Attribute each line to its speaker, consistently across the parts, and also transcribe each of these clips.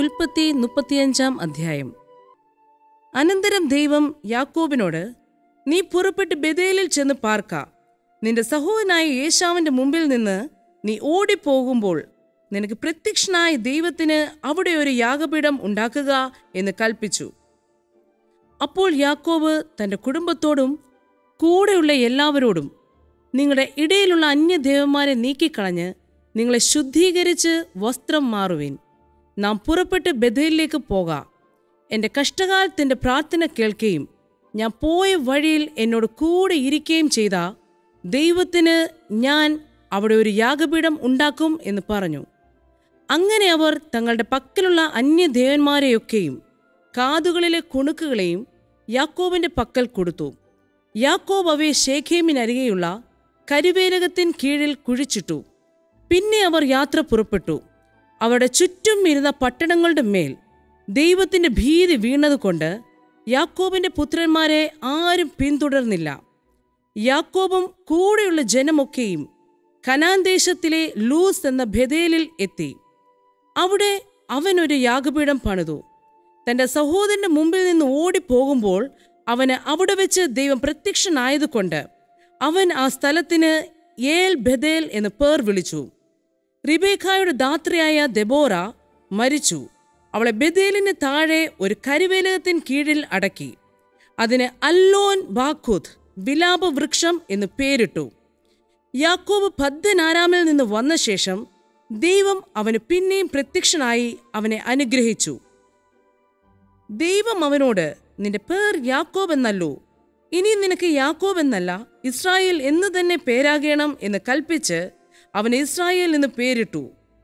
Speaker 1: ഉൽപ്പത്തി മുപ്പത്തിയഞ്ചാം അധ്യായം അനന്തരം ദൈവം യാക്കോബിനോട് നീ പുറപ്പെട്ട് ബെതേലിൽ ചെന്ന് പാർക്ക നിന്റെ സഹോദരനായ യേശാവിന്റെ മുമ്പിൽ നിന്ന് നീ ഓടിപ്പോകുമ്പോൾ നിനക്ക് പ്രത്യക്ഷനായ ദൈവത്തിന് അവിടെ ഒരു യാഗപീഠം ഉണ്ടാക്കുക എന്ന് കൽപ്പിച്ചു അപ്പോൾ യാക്കോബ് തന്റെ കുടുംബത്തോടും കൂടെയുള്ള എല്ലാവരോടും നിങ്ങളുടെ ഇടയിലുള്ള അന്യദേവന്മാരെ നീക്കിക്കളഞ്ഞ് നിങ്ങളെ ശുദ്ധീകരിച്ച് വസ്ത്രം മാറുവിൻ നാം പുറപ്പെട്ട് ബഥയിലേക്ക് പോകാം എൻ്റെ കഷ്ടകാലത്തിൻ്റെ പ്രാർത്ഥന കേൾക്കുകയും ഞാൻ പോയ വഴിയിൽ എന്നോട് കൂടെ ഇരിക്കുകയും ചെയ്ത ദൈവത്തിന് ഞാൻ അവിടെ ഒരു യാഗപീഠം ഉണ്ടാക്കും എന്ന് പറഞ്ഞു അങ്ങനെ അവർ തങ്ങളുടെ പക്കലുള്ള അന്യദേവന്മാരെയൊക്കെയും കാതുകളിലെ കുണുക്കുകളെയും യാക്കോബിന്റെ പക്കൽ കൊടുത്തു യാക്കോബ് അവയെ ശേഖേമിനരികെയുള്ള കരുവേലകത്തിൻ കീഴിൽ കുഴിച്ചിട്ടു പിന്നെ അവർ യാത്ര പുറപ്പെട്ടു അവരുടെ ചുറ്റും ഇരുന്ന പട്ടണങ്ങളുടെ മേൽ ദൈവത്തിന്റെ ഭീതി വീണതുകൊണ്ട് യാക്കോബിന്റെ പുത്രന്മാരെ ആരും പിന്തുടർന്നില്ല യാക്കോബും കൂടെയുള്ള ജനമൊക്കെയും കനാൻ ദേശത്തിലെ ലൂസ് എന്ന ബഥേലിൽ എത്തി അവിടെ അവൻ ഒരു യാഗപീഠം പണിതു തന്റെ സഹോദരന്റെ മുമ്പിൽ നിന്ന് ഓടിപ്പോകുമ്പോൾ അവന് അവിടെ വെച്ച് ദൈവം പ്രത്യക്ഷനായതുകൊണ്ട് അവൻ ആ സ്ഥലത്തിന് ഏൽ ബഥേൽ എന്ന് പേർ വിളിച്ചു റിബേഖായുടെ ദാത്രിയായ ദെബോറ മരിച്ചു അവളെ ബഥേലിന് താഴെ ഒരു കരിവേലകത്തിൻ കീഴിൽ അടക്കി അതിന് അല്ലോൻ ബാഖുദ് വിലാപ വൃക്ഷം എന്ന് പേരിട്ടു യാക്കോബ് പദ്ദനാരാമിൽ നിന്ന് വന്ന ശേഷം ദൈവം അവന് പിന്നെയും പ്രത്യക്ഷനായി അവനെ അനുഗ്രഹിച്ചു ദൈവം അവനോട് നിന്റെ പേർ യാക്കോബ് എന്നല്ലോ ഇനി നിനക്ക് യാക്കോബ് എന്നല്ല ഇസ്രായേൽ എന്ന് തന്നെ പേരാകണം എന്ന് കൽപ്പിച്ച് അവന് ഇസ്രായേൽ എന്ന് പേരിട്ടു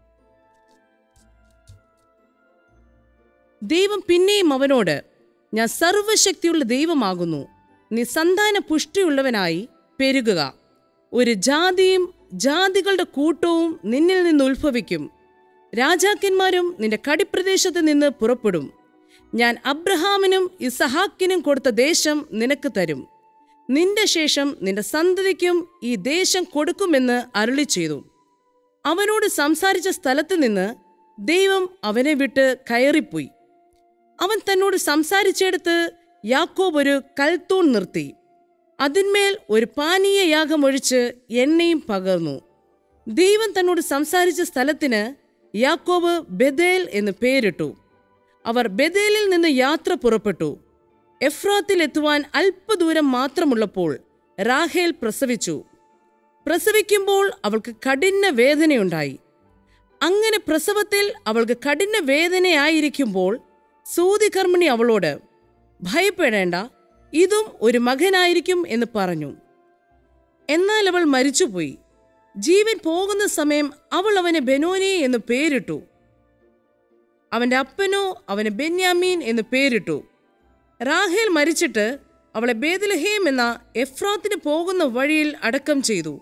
Speaker 1: ദൈവം പിന്നെയും അവനോട് ഞാൻ സർവശക്തിയുള്ള ദൈവമാകുന്നു നീ സന്താന പുഷ്ടിയുള്ളവനായി പെരുകുക ഒരു ജാതിയും ജാതികളുടെ കൂട്ടവും നിന്നിൽ നിന്ന് ഉത്ഭവിക്കും രാജാക്കന്മാരും നിന്റെ കടിപ്രദേശത്ത് നിന്ന് പുറപ്പെടും ഞാൻ അബ്രഹാമിനും ഇസഹാക്കിനും കൊടുത്ത ദേശം നിനക്ക് തരും നിന്റെ ശേഷം നിന്റെ സന്തതിക്കും ഈ ദേശം കൊടുക്കുമെന്ന് അരുളി ചെയ്തു അവനോട് സംസാരിച്ച സ്ഥലത്ത് നിന്ന് ദൈവം അവനെ വിട്ട് കയറിപ്പോയി അവൻ തന്നോട് സംസാരിച്ചെടുത്ത് യാക്കോബ് ഒരു കൽത്തൂൺ നിർത്തി അതിന്മേൽ ഒരു പാനീയ യാഗമൊഴിച്ച് എണ്ണയും പകർന്നു ദൈവം തന്നോട് സംസാരിച്ച സ്ഥലത്തിന് യാക്കോബ് ബെദേൽ എന്ന് പേരിട്ടു അവർ ബെദേലിൽ നിന്ന് യാത്ര പുറപ്പെട്ടു എഫ്രാത്തിൽ എത്തുവാൻ അല്പദൂരം മാത്രമുള്ളപ്പോൾ റാഹേൽ പ്രസവിച്ചു പ്രസവിക്കുമ്പോൾ അവൾക്ക് കഠിന വേദനയുണ്ടായി അങ്ങനെ പ്രസവത്തിൽ അവൾക്ക് കഠിന വേദനയായിരിക്കുമ്പോൾ സൂതികർമ്മിണി അവളോട് ഭയപ്പെടേണ്ട ഇതും ഒരു മകനായിരിക്കും എന്ന് പറഞ്ഞു എന്നാൽ അവൾ മരിച്ചുപോയി ജീവൻ പോകുന്ന സമയം അവൾ അവന് ബെനോനി എന്ന് പേരിട്ടു അവന്റെ അപ്പനോ അവന് ബെന്യാമീൻ എന്ന് പേരിട്ടു റാഹേൽ മരിച്ചിട്ട് അവളെ ബേദലഹേം എന്ന എഫ്രാത്തിന് പോകുന്ന വഴിയിൽ അടക്കം ചെയ്തു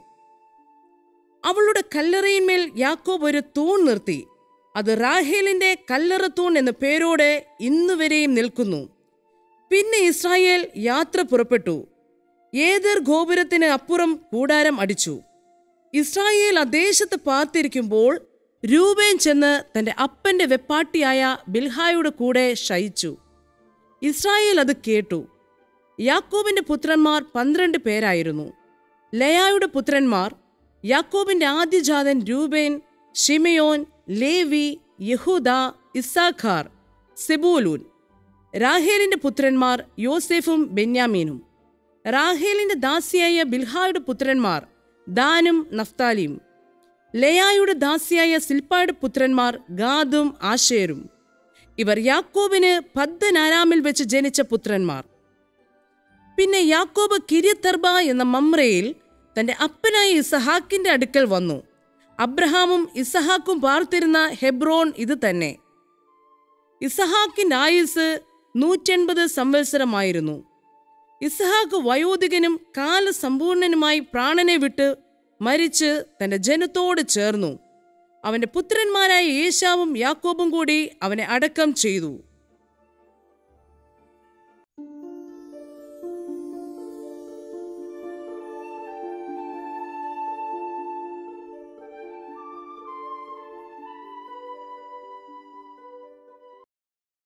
Speaker 1: അവളുടെ കല്ലറയിന്മേൽ യാക്കോബ് ഒരു തൂൺ നിർത്തി അത് റാഹേലിന്റെ കല്ലറ തൂൺ എന്ന പേരോടെ ഇന്നുവരെയും നിൽക്കുന്നു പിന്നെ ഇസ്രായേൽ യാത്ര പുറപ്പെട്ടു ഏതർ ഗോപുരത്തിന് അപ്പുറം കൂടാരം അടിച്ചു ഇസ്രായേൽ ആ ദേശത്ത് പാർത്തിരിക്കുമ്പോൾ രൂപേൻ ചെന്ന് തന്റെ അപ്പന്റെ വെപ്പാട്ടിയായ ബിൽഹായുടെ കൂടെ ശയിച്ചു ഇസ്രായേൽ അത് കേട്ടു യാക്കോബിന്റെ പുത്രന്മാർ പന്ത്രണ്ട് പേരായിരുന്നു ലയായുടെ പുത്രന്മാർ യാക്കോബിന്റെ ആദ്യജാതൻ രൂപേൻ ഷിമയോൻ ലേവി യഹൂദ ഇസാഖാർ സെബൂലൂൻ റാഹേലിന്റെ പുത്രന്മാർ യോസെഫും ബെന്യാമീനും റാഹേലിന്റെ ദാസിയായ ബിൽഹായുടെ പുത്രന്മാർ ദാനും നഫ്താലിയും ലയായുടെ ദാസിയായ സിൽപ്പായുടെ പുത്രന്മാർ ഗാദും ആശേരും ഇവർ യാക്കോബിന് പദ്ദനാരാമിൽ വെച്ച് ജനിച്ച പുത്രന്മാർ പിന്നെ യാക്കോബ് കിര്യത്തർബ എന്ന മമ്രയിൽ തന്റെ അപ്പനായ ഇസഹാക്കിന്റെ അടുക്കൽ വന്നു അബ്രഹാമും ഇസഹാക്കും പാർത്തിരുന്ന ഹെബ്രോൺ ഇത് തന്നെ ഇസഹാക്കിന്റെ ആയുസ് നൂറ്റൻപത് സംവത്സരമായിരുന്നു ഇസഹാക്ക് വയോധികനും കാലസമ്പൂർണനുമായി പ്രാണനെ വിട്ട് മരിച്ച് തന്റെ ജനത്തോട് ചേർന്നു അവന്റെ പുത്രന്മാരായ യേശാവും യാക്കോബും കൂടി അവനെ അടക്കം ചെയ്തു